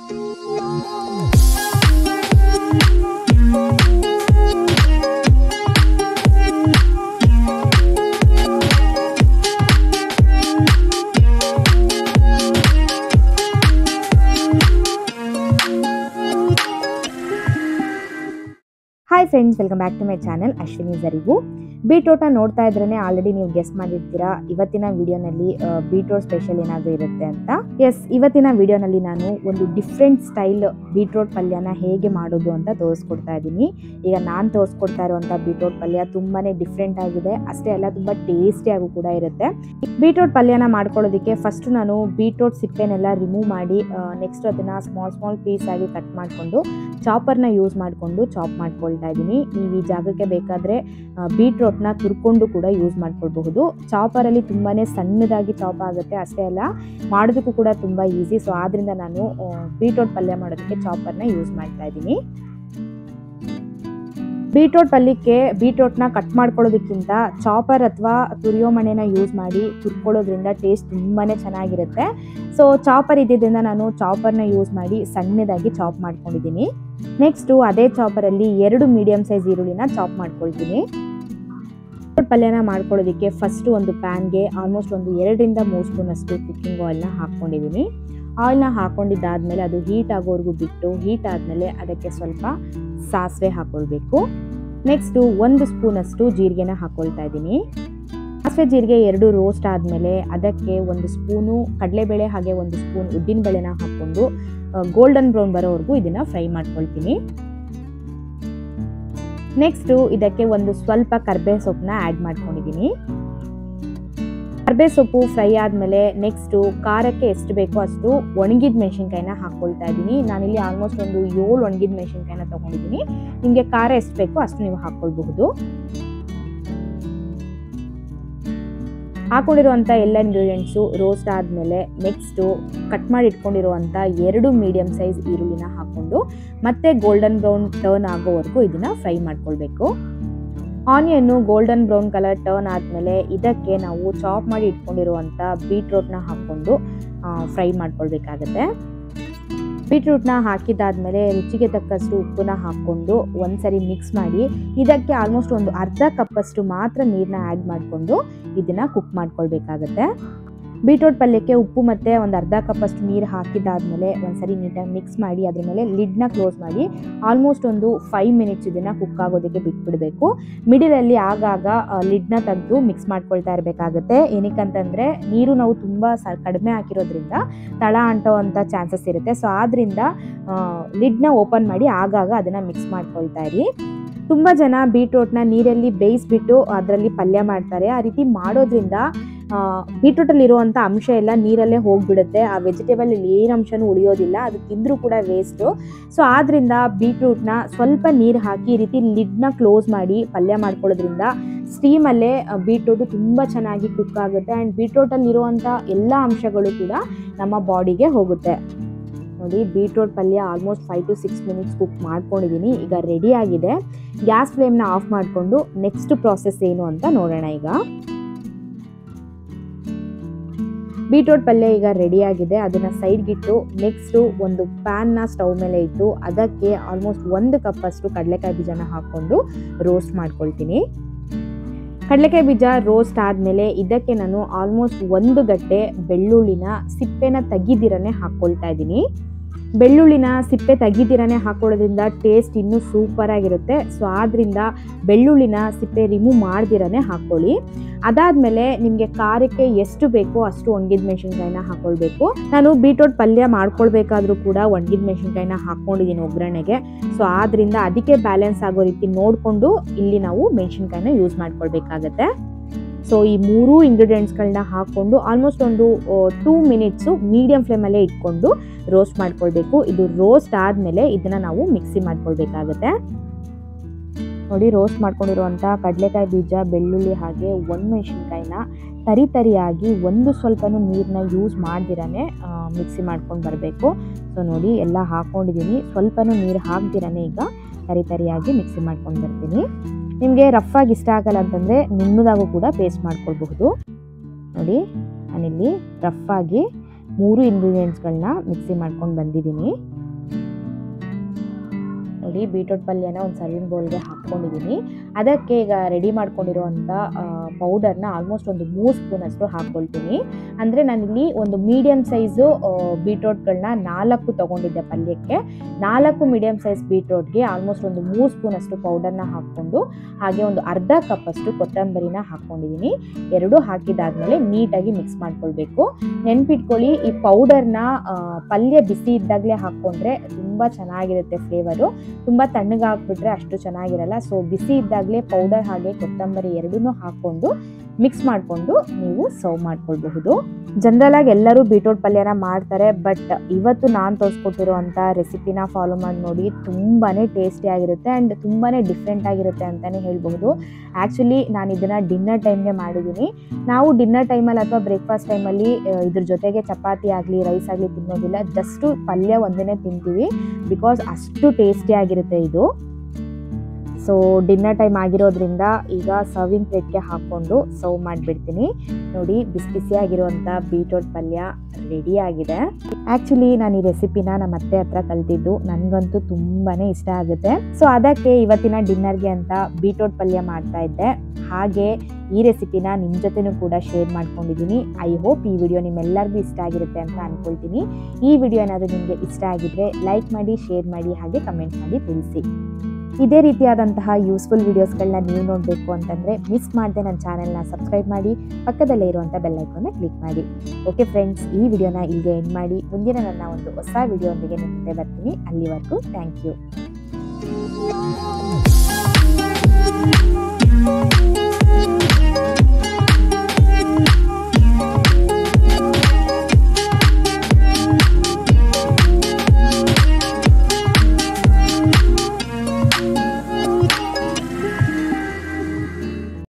hi friends welcome back to my channel Ashwini ಜರಿಗು ಬೀಟ್ರೋಟ್ನ ನೋಡ್ತಾ ಇದ್ರೇ ಆಲ್ರೆಡಿ ನೀವು ಗೆಸ್ ಮಾಡಿರ್ತೀರಾ ಇವತ್ತಿನ ವಿಡಿಯೋನಲ್ಲಿ ಬೀಟ್ರೋಟ್ ಸ್ಪೆಷಲ್ ಏನಾದರೂ ಇರುತ್ತೆ ಅಂತ ಎಸ್ ಇವತ್ತಿನ ವಿಡಿಯೋನಲ್ಲಿ ನಾನು ಒಂದು ಡಿಫ್ರೆಂಟ್ ಸ್ಟೈಲ್ ಬೀಟ್ರೋಟ್ ಪಲ್ಯನ ಹೇಗೆ ಮಾಡೋದು ಅಂತ ತೋರಿಸ್ಕೊಡ್ತಾ ಇದ್ದೀನಿ ಈಗ ನಾನು ತೋರಿಸ್ಕೊಡ್ತಾ ಇರುವಂಥ ಬೀಟ್ರೋಟ್ ಪಲ್ಯ ತುಂಬಾ ಡಿಫ್ರೆಂಟ್ ಆಗಿದೆ ಅಷ್ಟೇ ಅಲ್ಲ ತುಂಬ ಟೇಸ್ಟಿಯಾಗೂ ಕೂಡ ಇರುತ್ತೆ ಬೀಟ್ರೋಟ್ ಪಲ್ಯನ ಮಾಡ್ಕೊಳ್ಳೋದಕ್ಕೆ ಫಸ್ಟ್ ನಾನು ಬೀಟ್ರೋಟ್ ಸಿಪ್ಪೆನೆಲ್ಲ ರಿಮೂವ್ ಮಾಡಿ ನೆಕ್ಸ್ಟ್ ಅದನ್ನು ಸ್ಮಾಲ್ ಸ್ಮಾಲ್ ಪೀಸ್ ಆಗಿ ಕಟ್ ಮಾಡಿಕೊಂಡು ಚಾಪರ್ನ ಯೂಸ್ ಮಾಡಿಕೊಂಡು ಚಾಪ್ ಮಾಡ್ಕೊಳ್ತಾ ಇದ್ದೀನಿ ನೀವು ಈ ಜಾಗಕ್ಕೆ ಬೇಕಾದರೆ ಬೀಟ್ರೋಟ್ನ ತುರ್ಕೊಂಡು ಕೂಡ ಯೂಸ್ ಮಾಡ್ಕೊಳ್ಬಹುದು ಚಾಪರಲ್ಲಿ ತುಂಬಾ ಸಣ್ಣದಾಗಿ ಚಾಪ್ ಆಗುತ್ತೆ ಅಷ್ಟೇ ಅಲ್ಲ ಮಾಡೋದಕ್ಕೂ ಕೂಡ ತುಂಬ ಈಸಿ ಸೊ ಆದ್ದರಿಂದ ನಾನು ಬೀಟ್ರೋಟ್ ಪಲ್ಯ ಮಾಡೋದಕ್ಕೆ ಚಾಪರ್ನ ಯೂಸ್ ಮಾಡ್ತಾ ಇದ್ದೀನಿ ಬೀಟ್ರೋಟ್ ಪಲ್ಯಕ್ಕೆ ಬೀಟ್ರೋಟ್ನ ಕಟ್ ಮಾಡ್ಕೊಳ್ಳೋದಕ್ಕಿಂತ ಚಾಪರ್ ಅಥವಾ ತುರಿಯೋ ಮಣೆನ ಯೂಸ್ ಮಾಡಿ ತುರ್ಕೊಳ್ಳೋದ್ರಿಂದ ಟೇಸ್ಟ್ ತುಂಬಾ ಚೆನ್ನಾಗಿರುತ್ತೆ ಸೊ ಚಾಪರ್ ಇದ್ದಿದ್ದರಿಂದ ನಾನು ಚಾಪರ್ನ ಯೂಸ್ ಮಾಡಿ ಸಣ್ಣದಾಗಿ ಚಾಪ್ ಮಾಡ್ಕೊಂಡಿದ್ದೀನಿ ನೆಕ್ಸ್ಟು ಅದೇ ಚಾಪರಲ್ಲಿ ಎರಡು ಮೀಡಿಯಮ್ ಸೈಜ್ ಈರುಳ್ಳಿನ ಚಾಪ್ ಮಾಡ್ಕೊಳ್ತೀನಿ ಪಲ್ಯನ ಮಾಡ್ಕೊಳ್ಳೋದಕ್ಕೆ ಫಸ್ಟು ಒಂದು ಪ್ಯಾನ್ಗೆ ಆಲ್ಮೋಸ್ಟ್ ಒಂದು ಎರಡರಿಂದ ಮೂರು ಸ್ಪೂನ್ ಅಷ್ಟು ಕುಕ್ಕಿಂಗ್ ಆಯಿಲ್ನ ಹಾಕ್ಕೊಂಡಿದ್ದೀನಿ ಆಯಿಲ್ನ ಹಾಕ್ಕೊಂಡಿದ್ದಾದಮೇಲೆ ಅದು ಹೀಟ್ ಆಗೋವರೆಗೂ ಬಿಟ್ಟು ಹೀಟ್ ಆದಮೇಲೆ ಅದಕ್ಕೆ ಸ್ವಲ್ಪ ಸಾಸಿವೆ ಹಾಕ್ಕೊಳ್ಬೇಕು ನೆಕ್ಸ್ಟು ಒಂದು ಸ್ಪೂನಷ್ಟು ಜೀರಿಗೆನ ಹಾಕ್ಕೊಳ್ತಾ ಇದ್ದೀನಿ ಸಾಸಿವೆ ಜೀರಿಗೆ ಎರಡು ರೋಸ್ಟ್ ಆದಮೇಲೆ ಅದಕ್ಕೆ ಒಂದು ಸ್ಪೂನು ಕಡಲೆಬೇಳೆ ಹಾಗೆ ಒಂದು ಸ್ಪೂನ್ ಉದ್ದಿನಬೇಳೆನ ಹಾಕ್ಕೊಂಡು ಗೋಲ್ಡನ್ ಬ್ರೌನ್ ಬರೋವರೆಗೂ ಇದನ್ನು ಫ್ರೈ ಮಾಡ್ಕೊಳ್ತೀನಿ ನೆಕ್ಸ್ಟು ಇದಕ್ಕೆ ಒಂದು ಸ್ವಲ್ಪ ಕರ್ಬೇ ಸೊಪ್ಪನ್ನ ಆ್ಯಡ್ ಮಾಡ್ಕೊಂಡಿದ್ದೀನಿ ಕರ್ಬೇ ಸೊಪ್ಪು ಫ್ರೈ ಆದಮೇಲೆ ನೆಕ್ಸ್ಟು ಖಾರಕ್ಕೆ ಎಷ್ಟು ಬೇಕೋ ಅಷ್ಟು ಒಣಗಿದ ಮೆಣಸಿನ್ಕಾಯಿನ ಹಾಕ್ಕೊಳ್ತಾ ಇದ್ದೀನಿ ನಾನಿಲ್ಲಿ ಆಲ್ಮೋಸ್ಟ್ ಒಂದು ಏಳು ಒಣಗಿದ ಮೆಣಸಿನ್ಕಾಯಿನ ತೊಗೊಂಡಿದ್ದೀನಿ ನಿಮಗೆ ಖಾರ ಎಷ್ಟು ಬೇಕೋ ಅಷ್ಟು ನೀವು ಹಾಕ್ಕೊಳ್ಬಹುದು ಹಾಕೊಂಡಿರುವಂಥ ಎಲ್ಲ ಇಂಗ್ರೀಡಿಯೆಂಟ್ಸು ರೋಸ್ಟ್ ಆದಮೇಲೆ ನೆಕ್ಸ್ಟು ಕಟ್ ಮಾಡಿ ಇಟ್ಕೊಂಡಿರುವಂಥ ಎರಡು ಮೀಡಿಯಮ್ ಸೈಜ್ ಈರುಳ್ಳಿನ ಹಾಕ್ಕೊಂಡು ಮತ್ತೆ ಗೋಲ್ಡನ್ ಬ್ರೌನ್ ಟರ್ನ್ ಆಗೋವರೆಗೂ ಇದನ್ನು ಫ್ರೈ ಮಾಡ್ಕೊಳ್ಬೇಕು ಆನಿಯನ್ನು ಗೋಲ್ಡನ್ ಬ್ರೌನ್ ಕಲರ್ ಟರ್ನ್ ಆದಮೇಲೆ ಇದಕ್ಕೆ ನಾವು ಚಾಪ್ ಮಾಡಿ ಇಟ್ಕೊಂಡಿರುವಂಥ ಬೀಟ್ರೋಟ್ನ ಹಾಕ್ಕೊಂಡು ಫ್ರೈ ಮಾಡ್ಕೊಳ್ಬೇಕಾಗತ್ತೆ ಬೀಟ್ರೂಟ್ನ ಹಾಕಿದಾದ್ಮೇಲೆ ರುಚಿಗೆ ತಕ್ಕಷ್ಟು ಉಪ್ಪನ್ನ ಹಾಕ್ಕೊಂಡು ಒಂದ್ಸರಿ ಮಿಕ್ಸ್ ಮಾಡಿ ಇದಕ್ಕೆ ಆಲ್ಮೋಸ್ಟ್ ಒಂದು ಅರ್ಧ ಕಪ್ಪಷ್ಟು ಮಾತ್ರ ನೀರನ್ನ ಆ್ಯಡ್ ಮಾಡಿಕೊಂಡು ಇದನ್ನು ಕುಕ್ ಮಾಡ್ಕೊಳ್ಬೇಕಾಗತ್ತೆ ಬೀಟ್ರೋಟ್ ಪಲ್ಯಕ್ಕೆ ಉಪ್ಪು ಮತ್ತು ಒಂದು ಅರ್ಧ ಕಪ್ಪಷ್ಟು ನೀರು ಹಾಕಿದ್ದಾದಮೇಲೆ ಒಂದ್ಸರಿ ನೀಟಾಗಿ ಮಿಕ್ಸ್ ಮಾಡಿ ಅದ್ರ ಮೇಲೆ ಲಿಡ್ನ ಕ್ಲೋಸ್ ಮಾಡಿ ಆಲ್ಮೋಸ್ಟ್ ಒಂದು ಫೈವ್ ಮಿನಿಟ್ಸ್ ಇದನ್ನು ಕುಕ್ ಆಗೋದಕ್ಕೆ ಬಿಟ್ಬಿಡಬೇಕು ಮಿಡಿಲಲ್ಲಿ ಆಗಾಗ ಲಿಡ್ನ ತೆಗೆದು ಮಿಕ್ಸ್ ಮಾಡ್ಕೊಳ್ತಾ ಇರಬೇಕಾಗತ್ತೆ ಏನಕ್ಕಂತಂದರೆ ನೀರು ನಾವು ತುಂಬ ಸ ಕಡಿಮೆ ಹಾಕಿರೋದ್ರಿಂದ ತಳ ಅಂಟೋ ಅಂಥ ಚಾನ್ಸಸ್ ಇರುತ್ತೆ ಸೊ ಆದ್ದರಿಂದ ಲಿಡ್ನ ಓಪನ್ ಮಾಡಿ ಆಗಾಗ ಅದನ್ನು ಮಿಕ್ಸ್ ಮಾಡ್ಕೊಳ್ತಾ ಇರಿ ತುಂಬ ಜನ ಬೀಟ್ರೋಟ್ನ ನೀರಲ್ಲಿ ಬೇಯಿಸ್ಬಿಟ್ಟು ಅದರಲ್ಲಿ ಪಲ್ಯ ಮಾಡ್ತಾರೆ ಆ ರೀತಿ ಮಾಡೋದ್ರಿಂದ ಬೀಟ್ರೂಟಲ್ಲಿ ಇರುವಂಥ ಅಂಶ ಎಲ್ಲ ನೀರಲ್ಲೇ ಹೋಗಿಬಿಡುತ್ತೆ ಆ ವೆಜಿಟೇಬಲಲ್ಲಿ ಏನು ಅಂಶನೂ ಉಳಿಯೋದಿಲ್ಲ ಅದು ತಿಂದರೂ ಕೂಡ ವೇಸ್ಟು ಸೊ ಆದ್ದರಿಂದ ಬೀಟ್ರೂಟ್ನ ಸ್ವಲ್ಪ ನೀರು ಹಾಕಿ ಈ ರೀತಿ ಲಿಡ್ನ ಕ್ಲೋಸ್ ಮಾಡಿ ಪಲ್ಯ ಮಾಡ್ಕೊಳ್ಳೋದ್ರಿಂದ ಸ್ಟೀಮಲ್ಲೇ ಬೀಟ್ರೂಟು ತುಂಬ ಚೆನ್ನಾಗಿ ಕುಕ್ ಆಗುತ್ತೆ ಆ್ಯಂಡ್ ಬೀಟ್ರೂಟಲ್ಲಿ ಇರುವಂಥ ಎಲ್ಲ ಅಂಶಗಳು ಕೂಡ ನಮ್ಮ ಬಾಡಿಗೆ ಹೋಗುತ್ತೆ ನೋಡಿ ಬೀಟ್ರೋಟ್ ಪಲ್ಯ almost five to six minutes cook ಮಾಡ್ಕೊಂಡಿದ್ದೀನಿ ಈಗ ರೆಡಿ ಆಗಿದೆ ಗ್ಯಾಸ್ ಫ್ಲೇಮ್ನ ಆಫ್ ಮಾಡಿಕೊಂಡು ನೆಕ್ಸ್ಟ್ ಪ್ರಾಸೆಸ್ ಏನು ಅಂತ ನೋಡೋಣ ಈಗ ಬೀಟ್ರೋಟ್ ಪಲ್ಯ ಈಗ ರೆಡಿಯಾಗಿದೆ ಅದನ್ನು ಸೈಡ್ಗಿಟ್ಟು ನೆಕ್ಸ್ಟು ಒಂದು ಪ್ಯಾನ್ನ ಸ್ಟವ್ ಮೇಲೆ ಇಟ್ಟು ಅದಕ್ಕೆ ಆಲ್ಮೋಸ್ಟ್ ಒಂದು ಕಪ್ಪಷ್ಟು ಕಡಲೆಕಾಯಿ ಬೀಜನ ಹಾಕ್ಕೊಂಡು ರೋಸ್ಟ್ ಮಾಡ್ಕೊಳ್ತೀನಿ ಕಡಲೆಕಾಯಿ ಬೀಜ ರೋಸ್ಟ್ ಆದಮೇಲೆ ಇದಕ್ಕೆ ನಾನು ಆಲ್ಮೋಸ್ಟ್ ಒಂದು ಗಟ್ಟೆ ಬೆಳ್ಳುಳ್ಳಿನ ಸಿಪ್ಪೆನ ತೆಗಿದಿರನೇ ಹಾಕ್ಕೊಳ್ತಾ ಇದ್ದೀನಿ ಬೆಳ್ಳುಳ್ಳಿನ ಸಿಪ್ಪೆ ತೆಗಿದಿರನೇ ಹಾಕೊಳ್ಳೋದ್ರಿಂದ ಟೇಸ್ಟ್ ಇನ್ನೂ ಸೂಪರಾಗಿರುತ್ತೆ ಸೊ ಆದ್ದರಿಂದ ಬೆಳ್ಳುಳ್ಳಿನ ಸಿಪ್ಪೆ ರಿಮೂವ್ ಮಾಡ್ದಿರನೇ ಹಾಕ್ಕೊಳ್ಳಿ ಅದಾದಮೇಲೆ ನಿಮಗೆ ಖಾರಕ್ಕೆ ಎಷ್ಟು ಬೇಕೋ ಅಷ್ಟು ಒಣಗಿದ ಮೆಣಸಿನ್ಕಾಯಿನ ಹಾಕ್ಕೊಳ್ಬೇಕು ನಾನು ಬೀಟ್ರೋಟ್ ಪಲ್ಯ ಮಾಡ್ಕೊಳ್ಬೇಕಾದ್ರೂ ಕೂಡ ಒಣಗಿದ ಮೆಣಸಿನ್ಕಾಯಿನ ಹಾಕ್ಕೊಂಡಿದ್ದೀನಿ ಒಗ್ಗರಣೆಗೆ ಸೊ ಆದ್ದರಿಂದ ಅದಕ್ಕೆ ಬ್ಯಾಲೆನ್ಸ್ ಆಗೋ ರೀತಿ ನೋಡಿಕೊಂಡು ಇಲ್ಲಿ ನಾವು ಮೆಣಸಿನ್ಕಾಯಿನ ಯೂಸ್ ಮಾಡ್ಕೊಳ್ಬೇಕಾಗತ್ತೆ ಸೊ ಈ ಮೂರೂ ಇಂಗ್ರೀಡಿಯೆಂಟ್ಸ್ಗಳನ್ನ ಹಾಕ್ಕೊಂಡು ಆಲ್ಮೋಸ್ಟ್ ಒಂದು ಟೂ ಮಿನಿಟ್ಸು ಮೀಡಿಯಮ್ ಫ್ಲೇಮಲ್ಲೇ ಇಟ್ಕೊಂಡು ರೋಸ್ಟ್ ಮಾಡ್ಕೊಳ್ಬೇಕು ಇದು ರೋಸ್ಟ್ ಆದಮೇಲೆ ಇದನ್ನು ನಾವು ಮಿಕ್ಸಿ ಮಾಡ್ಕೊಳ್ಬೇಕಾಗತ್ತೆ ನೋಡಿ ರೋಸ್ಟ್ ಮಾಡ್ಕೊಂಡಿರುವಂಥ ಕಡಲೆಕಾಯಿ ಬೀಜ ಬೆಳ್ಳುಳ್ಳಿ ಹಾಗೆ ಒಣಮೆಣಸಿನ್ಕಾಯಿನ ತರಿ ತರಿಯಾಗಿ ಒಂದು ಸ್ವಲ್ಪನೂ ನೀರನ್ನ ಯೂಸ್ ಮಾಡ್ದಿರೇ ಮಿಕ್ಸಿ ಮಾಡ್ಕೊಂಡು ಬರಬೇಕು ಸೊ ನೋಡಿ ಎಲ್ಲ ಹಾಕ್ಕೊಂಡಿದ್ದೀನಿ ಸ್ವಲ್ಪನೂ ನೀರು ಹಾಕ್ದಿರೇ ಈಗ ತರಿ ತರಿಯಾಗಿ ಮಿಕ್ಸಿ ಮಾಡ್ಕೊಂಡು ಬರ್ತೀನಿ ನಿಮಗೆ ರಫಾಗಿ ಇಷ್ಟ ಆಗಲ್ಲ ಅಂತಂದರೆ ನುಣ್ಣದಾಗೂ ಕೂಡ ಪೇಸ್ಟ್ ಮಾಡ್ಕೊಳ್ಬಹುದು ನೋಡಿ ನಾನಿಲ್ಲಿ ರಫಾಗಿ ಮೂರು ಇಂಗ್ರೀಡಿಯೆಂಟ್ಸ್ಗಳನ್ನ ಮಿಕ್ಸಿ ಮಾಡ್ಕೊಂಡು ಬಂದಿದ್ದೀನಿ ನೋಡಿ ಬೀಟ್ರೋಟ್ ಪಲ್ಯನ ಒಂದು ಸರ್ವಿಂಗ್ ಬೌಲ್ಗೆ ಹಾಕ್ಕೊಂಡಿದ್ದೀನಿ ಅದಕ್ಕೆ ಈಗ ರೆಡಿ ಮಾಡ್ಕೊಂಡಿರೋವಂಥ ಪೌಡರ್ನ ಆಲ್ಮೋಸ್ಟ್ ಒಂದು ಮೂರು ಸ್ಪೂನಷ್ಟು ಹಾಕ್ಕೊಳ್ತೀನಿ ಅಂದರೆ ನಾನಿಲ್ಲಿ ಒಂದು ಮೀಡಿಯಮ್ ಸೈಜು ಬೀಟ್ರೋಟ್ಗಳನ್ನ ನಾಲ್ಕು ತೊಗೊಂಡಿದ್ದೆ ಪಲ್ಯಕ್ಕೆ ನಾಲ್ಕು ಮೀಡಿಯಮ್ ಸೈಜ್ ಬೀಟ್ರೋಟ್ಗೆ ಆಲ್ಮೋಸ್ಟ್ ಒಂದು ಮೂರು ಸ್ಪೂನಷ್ಟು ಪೌಡರ್ನ ಹಾಕ್ಕೊಂಡು ಹಾಗೆ ಒಂದು ಅರ್ಧ ಕಪ್ಪಷ್ಟು ಕೊತ್ತಂಬರಿನ ಹಾಕ್ಕೊಂಡಿದ್ದೀನಿ ಎರಡು ಹಾಕಿದಾದ್ಮೇಲೆ ನೀಟಾಗಿ ಮಿಕ್ಸ್ ಮಾಡ್ಕೊಳ್ಬೇಕು ನೆನ್ಪಿಟ್ಕೊಳ್ಳಿ ಈ ಪೌಡರ್ನ ಪಲ್ಯ ಬಿಸಿ ಇದ್ದಾಗಲೇ ಹಾಕ್ಕೊಂಡ್ರೆ ತುಂಬ ಚೆನ್ನಾಗಿರುತ್ತೆ ಫ್ಲೇವರು ತುಂಬ ತಣ್ಣಗೆ ಹಾಕ್ಬಿಟ್ರೆ ಅಷ್ಟು ಚೆನ್ನಾಗಿರಲ್ಲ ಸೊ ಬಿಸಿ ಇದ್ದಾಗಲೇ ಪೌಡರ್ ಹಾಗೆ ಕೊತ್ತಂಬರಿ ಎರಡನ್ನೂ ಹಾಕ್ಕೊಂಡು ಮಿಕ್ಸ್ ಮಾಡಿಕೊಂಡು ನೀವು ಸರ್ವ್ ಮಾಡ್ಕೊಳ್ಬಹುದು ಜನರಲ್ ಆಗಿ ಎಲ್ಲರೂ ಬೀಟ್ರೋಟ್ ಪಲ್ಯನ ಮಾಡ್ತಾರೆ ಬಟ್ ಇವತ್ತು ನಾನು ತೋರಿಸ್ಕೊಟ್ಟಿರುವಂಥ ರೆಸಿಪಿನ ಫಾಲೋ ಮಾಡಿ ನೋಡಿ ತುಂಬಾ ಟೇಸ್ಟಿ ಆಗಿರುತ್ತೆ ಆ್ಯಂಡ್ ತುಂಬಾ ಡಿಫ್ರೆಂಟ್ ಆಗಿರುತ್ತೆ ಅಂತಲೇ ಹೇಳ್ಬಹುದು ಆ್ಯಕ್ಚುಲಿ ನಾನು ಇದನ್ನು ಡಿನ್ನರ್ ಟೈಮ್ಗೆ ಮಾಡಿದ್ದೀನಿ ನಾವು ಡಿನ್ನರ್ ಟೈಮಲ್ಲಿ ಅಥವಾ ಬ್ರೇಕ್ಫಾಸ್ಟ್ ಟೈಮಲ್ಲಿ ಇದ್ರ ಜೊತೆಗೆ ಚಪಾತಿ ಆಗಲಿ ರೈಸ್ ಆಗಲಿ ತಿನ್ನೋದಿಲ್ಲ ಜಸ್ಟು ಪಲ್ಯ ಒಂದೇ ತಿಂತೀವಿ ಬಿಕಾಸ್ ಅಷ್ಟು ಟೇಸ್ಟಿ ಆಗಿರುತ್ತೆ ಇದು ಸೊ ಡಿನ್ನರ್ ಟೈಮ್ ಆಗಿರೋದ್ರಿಂದ ಈಗ ಸರ್ವಿಂಗ್ ಪ್ಲೇಟ್ಗೆ ಹಾಕ್ಕೊಂಡು ಸರ್ವ್ ಮಾಡಿಬಿಡ್ತೀನಿ ನೋಡಿ ಬಿಸಿ ಬಿಸಿಯಾಗಿರುವಂಥ ಬೀಟ್ರೋಟ್ ಪಲ್ಯ ರೆಡಿ ಆಗಿದೆ ಆ್ಯಕ್ಚುಲಿ ನಾನು ಈ ರೆಸಿಪಿನ ನಮ್ಮ ಅತ್ತೆ ಹತ್ರ ಕಲ್ತಿದ್ದು ನನಗಂತೂ ತುಂಬಾ ಇಷ್ಟ ಆಗುತ್ತೆ ಸೊ ಅದಕ್ಕೆ ಇವತ್ತಿನ ಡಿನ್ನರ್ಗೆ ಅಂತ ಬೀಟ್ರೋಟ್ ಪಲ್ಯ ಮಾಡ್ತಾ ಇದ್ದೆ ಹಾಗೆ ಈ ರೆಸಿಪಿನ ನಿಮ್ಮ ಜೊತೆನೂ ಕೂಡ ಶೇರ್ ಮಾಡ್ಕೊಂಡಿದ್ದೀನಿ ಐ ಹೋಪ್ ಈ ವಿಡಿಯೋ ನಿಮ್ಮೆಲ್ಲರಿಗೂ ಇಷ್ಟ ಆಗಿರುತ್ತೆ ಅಂತ ಅಂದ್ಕೊಳ್ತೀನಿ ಈ ವಿಡಿಯೋ ಏನಾದರೂ ನಿಮಗೆ ಇಷ್ಟ ಆಗಿದ್ರೆ ಲೈಕ್ ಮಾಡಿ ಶೇರ್ ಮಾಡಿ ಹಾಗೆ ಕಮೆಂಟ್ ಮಾಡಿ ತಿಳಿಸಿ ಇದೇ ರೀತಿಯಾದಂತಹ ಯೂಸ್ಫುಲ್ ವೀಡಿಯೋಸ್ಗಳನ್ನ ನೀವು ನೋಡಬೇಕು ಅಂತಂದರೆ ಮಿಸ್ ಮಾಡದೆ ನನ್ನ ಚಾನೆಲ್ನ ಸಬ್ಸ್ಕ್ರೈಬ್ ಮಾಡಿ ಪಕ್ಕದಲ್ಲೇ ಇರುವಂಥ ಬೆಲ್ಲೈಕನ್ನ ಕ್ಲಿಕ್ ಮಾಡಿ ಓಕೆ ಫ್ರೆಂಡ್ಸ್ ಈ ವಿಡಿಯೋನ ಇಲ್ಲಿಗೆ ಎಂಡ್ ಮಾಡಿ ಮುಂದಿನ ನನ್ನ ಒಂದು ಹೊಸ ವಿಡಿಯೋದೊಂದಿಗೆ ನಿಮ್ಮ ಮುಂದೆ ಬರ್ತೀನಿ ಅಲ್ಲಿವರೆಗೂ ಥ್ಯಾಂಕ್ ಯು